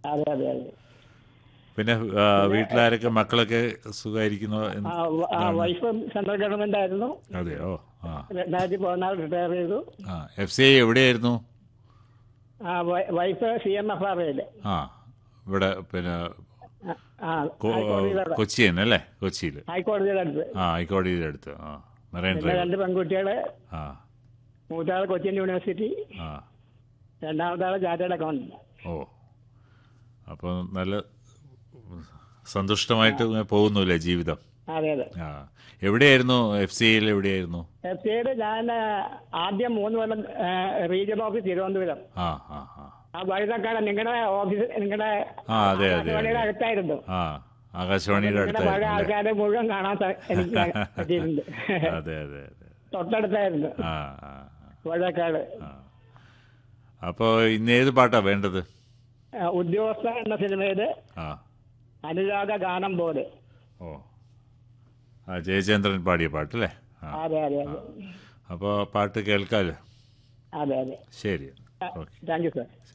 അതെ അതെ അതെ പിന്നെ ആ, വീട്ടിലാരൊക്കെ മക്കളൊക്കെ സുഖമായിരിക്കുന്നു എന്ന്- ആ വ- ആ വൈഫ് സെൻട്രൽ ഗവൺമെന്റ് ആയിരുന്നു അതെയോ ആ രണ്ടായിരത്തി പതിനാല് റിട്ടയർ ചെയ്തു ആ എഫ് സി ഐ എവിടെയായിരുന്നു ആ വൈ- wife C M F R ഐയില് ആ ഇവിടെ പിന്നെ ആ കൊ- ഹൈക്കോടതിയുടെ അവിടെ. കൊച്ചി തന്നെ അല്ലേ കൊച്ചിയിൽ ഹൈക്കോടതിയുടെ അടുത്ത് ആ ഹൈക്കോടതിയുടെ അടുത്ത് ആ മറൈൻ പിന്നെ ഡ്രൈവ് രണ്ട് പെൺകുട്ടികള് ആ മൂത്താള് കൊച്ചിൻ യൂണിവേഴ്സിറ്റി ആ രണ്ടാമത്തെ ആള് ചാർട്ടേഡ് അക്കൗണ്ടന്റ് ഓ അപ്പോൾ നല്ല സന്തുഷ്ടമായിട്ട് ഇങ്ങനെ പോകുന്നുല്ലേ ജീവിതം അതെ അതെ ആ എവിടെയായിരുന്നു എഫ് സി ഐയിൽ എവിടെയായിരുന്നു എഫ് സിയുടെ ഞാൻ ആദ്യം മൂന്ന് കൊല്ലം റീജിയണൽ ഓഫീസ് തിരുവനന്തപുരം ആ ആ ആ ആ വഴുതക്കാട് നിങ്ങളുടെ ഓഫീസ് നിങ്ങളുടെ ആ അതെ അതെ ആകാശവാണിയുടെ അതെ അടുത്തായിരുന്നു ആ ആകാശവാണിയുടെ നിങ്ങളുടെ പഴയ അടുത്തായിരുന്നു അല്ലേ ആൾക്കാരെ മുഴുവൻ കാണാൻ സ- എനിക്ക് പറ്റിയിട്ടുണ്ട് അതെ അതെ അതെ തൊട്ടടുത്തായിരുന്നു ആ ആ വഴുതക്കാട് ആ അപ്പോൾ ഇന്ന് ഏത് പാട്ടാ വേണ്ടത് ആ, ഉദ്യോഗസ്ഥ എന്ന സിനിമയില് ആ അനുരാഗ ഗാനം പോലെ ഓ ആ ജയചന്ദ്രൻ പാടിയ പാട്ടല്ലേ ആ അതെ അതെ അതെ അപ്പോൾ പാട്ട് കേൾക്കാമല്ലോ അതെ അതെ ശരി ഓക്കെ താങ്ക് യു സാർ